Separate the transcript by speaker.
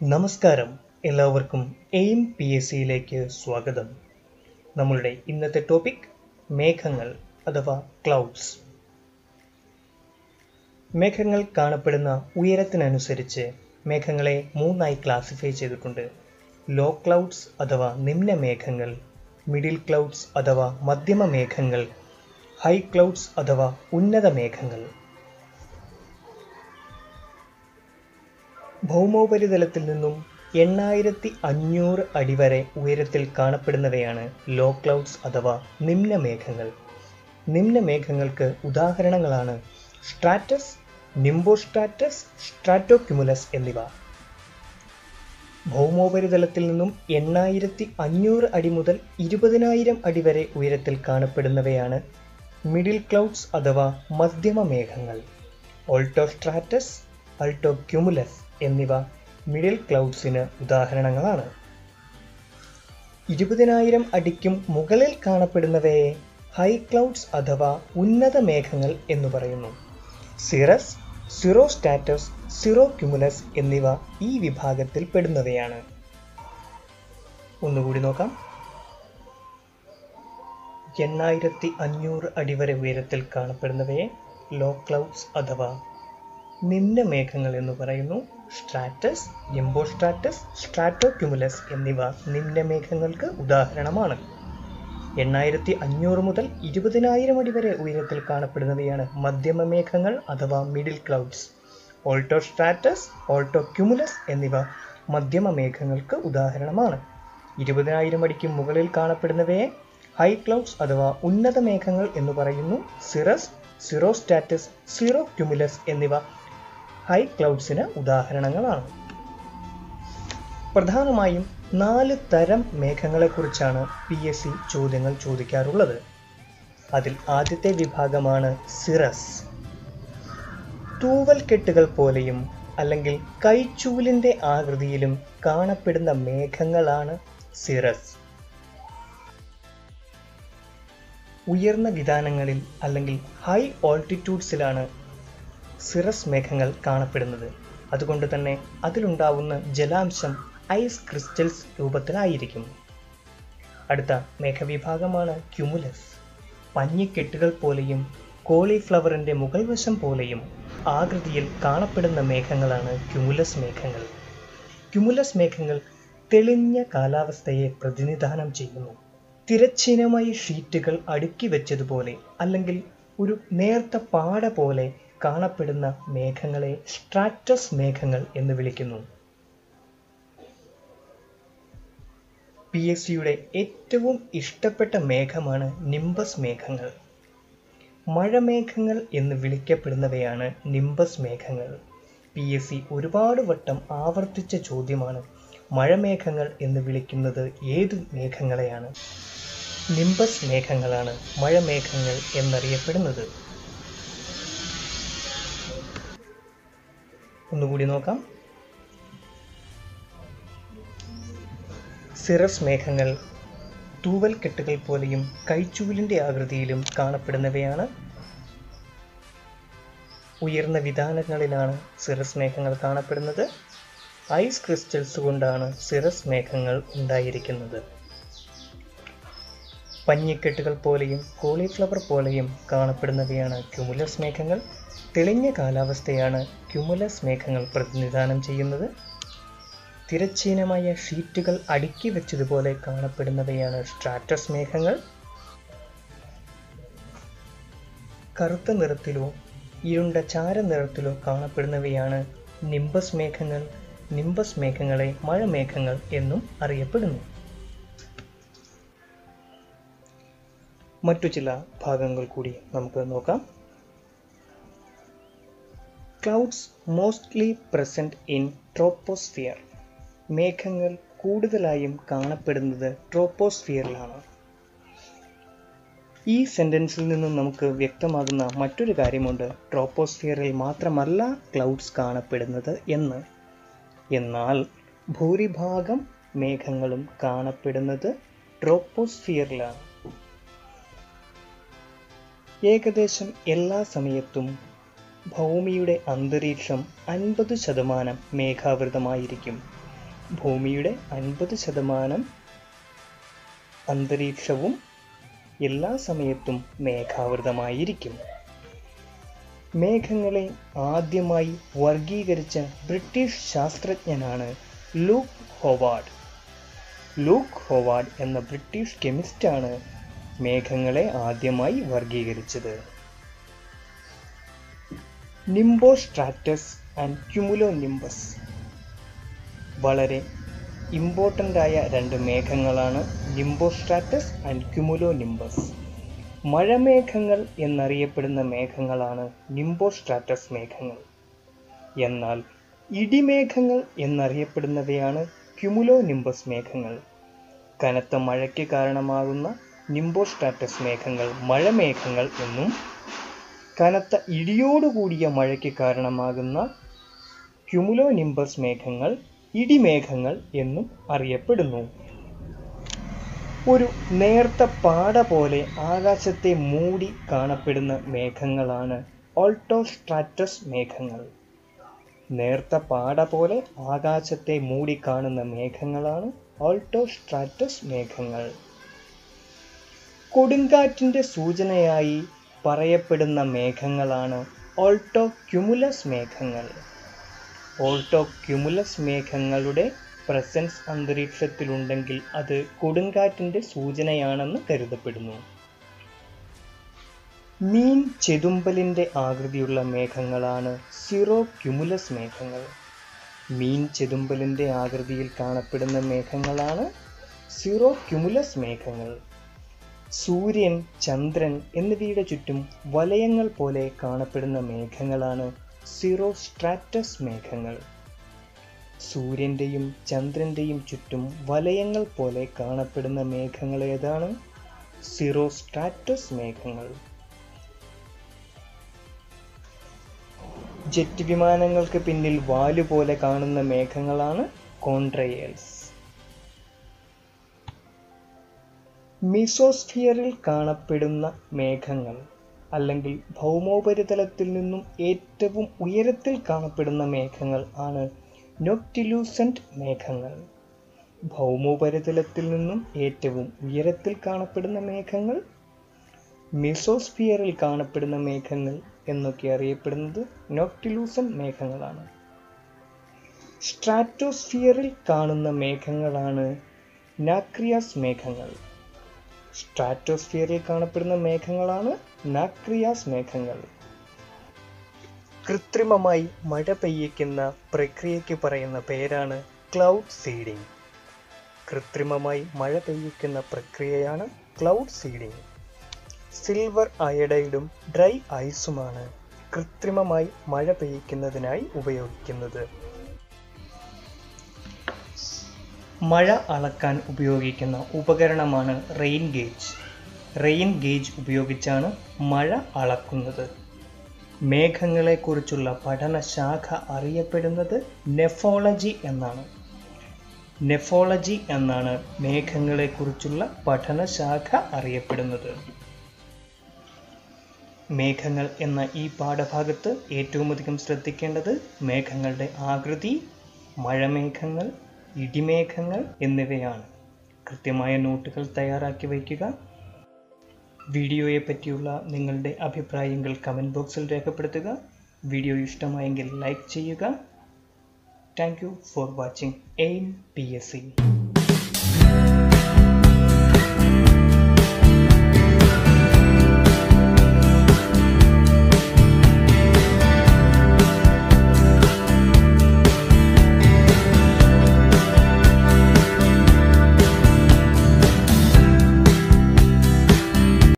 Speaker 1: നമസ്കാരം എല്ലാവർക്കും aim P S സിയിലേക്ക് സ്വാഗതം നമ്മളുടെ ഇന്നത്തെ ടോപ്പിക് മേഘങ്ങൾ അഥവാ ക്ലൗഡ്സ് മേഘങ്ങൾ കാണപ്പെടുന്ന ഉയരത്തിനനുസരിച്ച് മേഘങ്ങളെ മൂന്നായി ക്ലാസിഫൈ ചെയ്തിട്ടുണ്ട് ലോ ക്ലൗഡ്സ് അഥവാ നിമ്ന മേഘങ്ങൾ മിഡിൽ ക്ലൗഡ്സ് അഥവാ മധ്യമ മേഘങ്ങൾ ഹൈ ക്ലൗഡ്സ് അഥവാ ഉന്നത മേഘങ്ങൾ ഭൗമോപരിതലത്തിൽ നിന്നും എണ്ണായിരത്തി അഞ്ഞൂറ് അടി വരെ ഉയരത്തിൽ കാണപ്പെടുന്നവയാണ് ലോ ക്ലൗഡ്സ് അഥവാ നിമ്ന മേഘങ്ങൾ നിമ്ന മേഘങ്ങൾക്ക് ഉദാഹരണങ്ങളാണ് സ്ട്രാറ്റസ് നിംബോസ്ട്രാറ്റസ് സ്ട്രാറ്റോക്യുമുലസ് എന്നിവ ഭൗമോപരിതലത്തിൽ നിന്നും എണ്ണായിരത്തി അഞ്ഞൂറ് അടി മുതൽ ഇരുപതിനായിരം അടി വരെ ഉയരത്തിൽ കാണപ്പെടുന്നവയാണ് മിഡിൽ ക്ലൗഡ്സ് അഥവാ മധ്യമ മേഘങ്ങൾ ഓൾട്ടോസ്ട്രാറ്റസ് അൾട്ടോക്യുമുലസ് എന്നിവ മിഡിൽ ക്ലൗഡ്സിന് ഉദാഹരണങ്ങളാണ് ഇരുപതിനായിരം അടിക്കും മുകളിൽ കാണപ്പെടുന്നവയെ ഹൈ ക്ലൗഡ്സ് അഥവാ ഉന്നത മേഘങ്ങൾ എന്ന് പറയുന്നു സിറസ് സിറോസ്റ്റാറ്റസ് സിറോക്യുമുലസ് എന്നിവ ഈ വിഭാഗത്തിൽ പെടുന്നവയാണ് ഒന്നുകൂടി നോക്കാം എണ്ണായിരത്തി അഞ്ഞൂറ് അടി വരെ ഉയരത്തിൽ കാണപ്പെടുന്നവയെ ലോ ക്ലൗഡ്സ് അഥവാ നിമ്ന മേഘങ്ങൾ എന്ന് പറയുന്നു സ്ട്രാറ്റസ് നിംബോസ്ട്രാറ്റസ് സ്ട്രാറ്റോക്യുമുലസ് എന്നിവ നിമ്ന മേഘങ്ങൾക്ക് ഉദാഹരണമാണ് എണ്ണായിരത്തി അഞ്ഞൂറ് മുതൽ ഇരുപതിനായിരം അടി വരെ ഉയരത്തിൽ കാണപ്പെടുന്നവയാണ് മധ്യമ മേഘങ്ങൾ അഥവാ മിഡിൽ ക്ലൗഡ്സ് ഓൾട്ടോസ്ട്രാറ്റസ് ഓൾട്ടോക്യുമുലസ് എന്നിവ മധ്യമ മേഘങ്ങൾക്ക് ഉദാഹരണമാണ് ഇരുപതിനായിരം അടിക്ക് മുകളിൽ കാണപ്പെടുന്നവയെ ഹൈ ക്ലൗഡ്സ് അഥവാ ഉന്നത മേഘങ്ങൾ എന്ന് പറയുന്നു സിറസ് സിറോസ്റ്റാറ്റസ് സീറോ ക്യുമുലസ് എന്നിവ ഹൈ ക്ലൗഡ്സിന് ഉദാഹരണങ്ങളാണ് പ്രധാനമായും നാല് തരം മേഘങ്ങളെക്കുറിച്ചാണ് പി എസ് സി ചോദ്യങ്ങൾ ചോദിക്കാറുള്ളത് അതിൽ ആദ്യത്തെ വിഭാഗമാണ് സിറസ് തൂവൽ കെട്ടുകൾ പോലെയും അല്ലെങ്കിൽ കൈച്ചൂലിന്റെ ആകൃതിയിലും കാണപ്പെടുന്ന മേഘങ്ങളാണ് സിറസ് ഉയർന്ന വിധാനങ്ങളിൽ അല്ലെങ്കിൽ ഹൈ ഓൾട്ടിറ്റ്യൂഡ്സിലാണ് സിറസ് മേഘങ്ങൾ കാണപ്പെടുന്നത് അതുകൊണ്ട് തന്നെ അതിലുണ്ടാവുന്ന ജലാംശം ഐസ് ക്രിസ്റ്റൽസ് രൂപത്തിലായിരിക്കും അടുത്ത മേഘവിഭാഗമാണ് ക്യുമുലസ് പഞ്ഞിക്കെട്ടുകൾ പോലെയും കോളിഫ്ലവറിന്റെ മുകൾ വശം പോലെയും ആകൃതിയിൽ കാണപ്പെടുന്ന മേഘങ്ങളാണ് ക്യുമുലസ് മേഘങ്ങൾ ക്യുമുലസ് മേഘങ്ങൾ തെളിഞ്ഞ കാലാവസ്ഥയെ പ്രതിനിധാനം ചെയ്യുന്നു തിരശ്ചീനമായി ഷീറ്റുകൾ അടുക്കി വെച്ചതുപോലെ അല്ലെങ്കിൽ ഒരു നേർത്ത പാട പോലെ കാണപ്പെടുന്ന മേഘങ്ങളെ സ്ട്രാറ്റസ് മേഘങ്ങൾ എന്ന് വിളിക്കുന്നു പി എസ് സിയുടെ ഏറ്റവും ഇഷ്ടപ്പെട്ട മേഘമാണ് നിംബസ് മേഘങ്ങൾ മഴമേഘങ്ങൾ എന്ന് വിളിക്കപ്പെടുന്നവയാണ് നിംബസ് മേഘങ്ങൾ പി എസ് സി ഒരുപാട് വട്ടം ആവർത്തിച്ച ചോദ്യമാണ് മഴമേഘങ്ങൾ എന്ന് വിളിക്കുന്നത് ഏത് മേഘങ്ങളെയാണ് നിംബസ് മേഘങ്ങളാണ് മഴമേഘങ്ങൾ എന്നറിയപ്പെടുന്നത് ഒന്നുകൂടി നോക്കാം സിറസ് മേഘങ്ങൾ തൂവൽ കെട്ടുകൾ പോലെയും കൈച്ചൂലിന്റെ ആകൃതിയിലും കാണപ്പെടുന്നവയാണ് ഉയർന്ന വിധാനങ്ങളിലാണ് സിറസ് മേഘങ്ങൾ കാണപ്പെടുന്നത് ഐസ് ക്രിസ്റ്റൽസ് കൊണ്ടാണ് സിറസ് മേഘങ്ങൾ ഉണ്ടായിരിക്കുന്നത് പഞ്ഞിക്കെട്ടുകൾ പോലെയും കോളിഫ്ലവർ പോലെയും കാണപ്പെടുന്നവയാണ് ക്യുമുലസ് മേഘങ്ങൾ തെളിഞ്ഞ കാലാവസ്ഥയാണ് ക്യുമുലസ് മേഘങ്ങൾ പ്രതിനിധാനം ചെയ്യുന്നത് തിരശ്ചീനമായ ഷീറ്റുകൾ അടുക്കി വെച്ചതുപോലെ കാണപ്പെടുന്നവയാണ് സ്ട്രാറ്റസ് മേഘങ്ങൾ കറുത്ത നിറത്തിലോ ഇരുണ്ട ചാര നിറത്തിലോ കാണപ്പെടുന്നവയാണ് നിംബസ് മേഘങ്ങൾ നിംബസ് മേഘങ്ങളെ മഴമേഘങ്ങൾ എന്നും അറിയപ്പെടുന്നു മറ്റു ചില ഭാഗങ്ങൾ കൂടി നമുക്ക് നോക്കാം clouds mostly present in troposphere മേഘങ്ങൾ കൂടുതലായും കാണപ്പെടുന്നത് ട്രോപ്പോസ്ഫിയറിലാണ് ഈ സെന്റൻസിൽ നിന്നും നമുക്ക് വ്യക്തമാകുന്ന മറ്റൊരു കാര്യമുണ്ട് ട്രോപ്പോസ്ഫിയറിൽ മാത്രമല്ല ക്ലൗഡ്സ് കാണപ്പെടുന്നത് എന്ന് എന്നാൽ ഭൂരിഭാഗം മേഘങ്ങളും കാണപ്പെടുന്നത് ട്രോപ്പോസ്ഫിയറിലാണ് ഏകദേശം എല്ലാ സമയത്തും ഭൂമിയുടെ അന്തരീക്ഷം അൻപത് ശതമാനം മേഘാവൃതമായിരിക്കും ഭൂമിയുടെ അൻപത് ശതമാനം അന്തരീക്ഷവും എല്ലാ സമയത്തും മേഘാവൃതമായിരിക്കും മേഘങ്ങളെ ആദ്യമായി വർഗീകരിച്ച ബ്രിട്ടീഷ് ശാസ്ത്രജ്ഞനാണ് ലൂക്ക് ഹോവാർഡ് ലൂക്ക് ഹോവാർഡ് എന്ന ബ്രിട്ടീഷ് കെമിസ്റ്റാണ് മേഘങ്ങളെ ആദ്യമായി വർഗീകരിച്ചത് നിംബോസ്ട്രാറ്റസ് ആൻഡ് ക്യുമുലോ നിംബസ് വളരെ ഇമ്പോർട്ടൻ്റ് ആയ രണ്ട് മേഘങ്ങളാണ് നിംബോസ്ട്രാറ്റസ് ആൻഡ് ക്യുമുലോ നിംബസ് മഴമേഘങ്ങൾ എന്നറിയപ്പെടുന്ന മേഘങ്ങളാണ് നിംബോസ്ട്രാറ്റസ് മേഘങ്ങൾ എന്നാൽ ഇടിമേഘങ്ങൾ എന്നറിയപ്പെടുന്നവയാണ് ക്യുമുലോ നിംബസ് മേഘങ്ങൾ കനത്ത മഴയ്ക്ക് കാരണമാകുന്ന നിംബോസ്ട്രാറ്റസ് മേഘങ്ങൾ മഴമേഘങ്ങൾ എന്നും കനത്ത ഇടിയോടുകൂടിയ മഴയ്ക്ക് കാരണമാകുന്ന ക്യുമുലോ നിംബസ് മേഘങ്ങൾ ഇടിമേഘങ്ങൾ എന്നും അറിയപ്പെടുന്നു ഒരു നേർത്ത പാട പോലെ ആകാശത്തെ മൂടി കാണപ്പെടുന്ന മേഘങ്ങളാണ് ഓൾട്ടോസ്ട്രാറ്റസ് മേഘങ്ങൾ നേർത്ത പാട പോലെ ആകാശത്തെ മൂടി കാണുന്ന മേഘങ്ങളാണ് ഓൾട്ടോസ്ട്രാറ്റസ് മേഘങ്ങൾ കൊടുങ്കാറ്റിന്റെ സൂചനയായി പറയപ്പെടുന്ന മേഘങ്ങളാണ് ഓൾട്ടോ ക്യുമുലസ് മേഘങ്ങൾ ഓൾട്ടോ ക്യുമുലസ് മേഘങ്ങളുടെ പ്രസൻസ് അന്തരീക്ഷത്തിലുണ്ടെങ്കിൽ അത് കൊടുങ്കാറ്റിന്റെ സൂചനയാണെന്ന് കരുതപ്പെടുന്നു മീൻ ചെതുമ്പലിന്റെ ആകൃതിയുള്ള മേഘങ്ങളാണ് സിറോ ക്യുമുലസ് മേഘങ്ങൾ മീൻ ചെതുമ്പലിന്റെ ആകൃതിയിൽ കാണപ്പെടുന്ന മേഘങ്ങളാണ് സിറോ ക്യുമുലസ് മേഘങ്ങൾ സൂര്യൻ ചന്ദ്രൻ എന്നിവയുടെ ചുറ്റും വലയങ്ങൾ പോലെ കാണപ്പെടുന്ന മേഘങ്ങളാണ് സിറോ സ്ട്രാറ്റസ് മേഘങ്ങൾ സൂര്യന്റെയും ചന്ദ്രന്റെയും ചുറ്റും വലയങ്ങൾ പോലെ കാണപ്പെടുന്ന മേഘങ്ങൾ ഏതാണ് സിറോ സ്ട്രാറ്റസ് മേഘങ്ങൾ ജെറ്റ് വിമാനങ്ങൾക്ക് പിന്നിൽ വാലു പോലെ കാണുന്ന മേഘങ്ങളാണ് കോൺട്രയേൽസ് മീസോസ്ഫിയറിൽ കാണപ്പെടുന്ന മേഘങ്ങൾ അല്ലെങ്കിൽ ഭൗമോപരിതലത്തിൽ നിന്നും ഏറ്റവും ഉയരത്തിൽ കാണപ്പെടുന്ന മേഘങ്ങൾ ആണ് നൊക്ടിലൂസന്റ് മേഘങ്ങൾ ഭൗമോപരിതലത്തിൽ നിന്നും ഏറ്റവും ഉയരത്തിൽ കാണപ്പെടുന്ന മേഘങ്ങൾ മിസോസ്ഫിയറിൽ കാണപ്പെടുന്ന മേഘങ്ങൾ എന്നൊക്കെ അറിയപ്പെടുന്നത് നോക്ടിലൂസൻ മേഘങ്ങളാണ് സ്ട്രാറ്റോസ്ഫിയറിൽ കാണുന്ന മേഘങ്ങളാണ് നാക്രിയാസ് മേഘങ്ങൾ സ്ട്രാറ്റോസ്ഫിയറിൽ കാണപ്പെടുന്ന മേഘങ്ങളാണ് നാക്രിയാസ് മേഘങ്ങൾ കൃത്രിമമായി മഴ പെയ്യിക്കുന്ന പ്രക്രിയയ്ക്ക് പറയുന്ന പേരാണ് ക്ലൗഡ് സീഡിംഗ് കൃത്രിമമായി മഴ പെയ്യിക്കുന്ന പ്രക്രിയയാണ് ക്ലൗഡ് സീഡിംഗ് സിൽവർ അയഡൈഡും ഡ്രൈ ഐസുമാണ് കൃത്രിമമായി മഴ പെയ്യിക്കുന്നതിനായി ഉപയോഗിക്കുന്നത് മഴ അളക്കാൻ ഉപയോഗിക്കുന്ന ഉപകരണമാണ് റെയിൻ ഗേജ് റെയിൻ ഗേജ് ഉപയോഗിച്ചാണ് മഴ അളക്കുന്നത് മേഘങ്ങളെക്കുറിച്ചുള്ള പഠനശാഖ അറിയപ്പെടുന്നത് നെഫോളജി എന്നാണ് നെഫോളജി എന്നാണ് മേഘങ്ങളെക്കുറിച്ചുള്ള പഠനശാഖ അറിയപ്പെടുന്നത് മേഘങ്ങൾ എന്ന ഈ പാഠഭാഗത്ത് ഏറ്റവും അധികം ശ്രദ്ധിക്കേണ്ടത് മേഘങ്ങളുടെ ആകൃതി മഴമേഘങ്ങൾ ഇടിമേഘങ്ങൾ എന്നിവയാണ് കൃത്യമായ നോട്ടുകൾ തയ്യാറാക്കി വയ്ക്കുക വീഡിയോയെ പറ്റിയുള്ള നിങ്ങളുടെ അഭിപ്രായങ്ങൾ കമൻറ്റ് ബോക്സിൽ രേഖപ്പെടുത്തുക വീഡിയോ ഇഷ്ടമായെങ്കിൽ ലൈക്ക് ചെയ്യുക thank you for watching aim P S C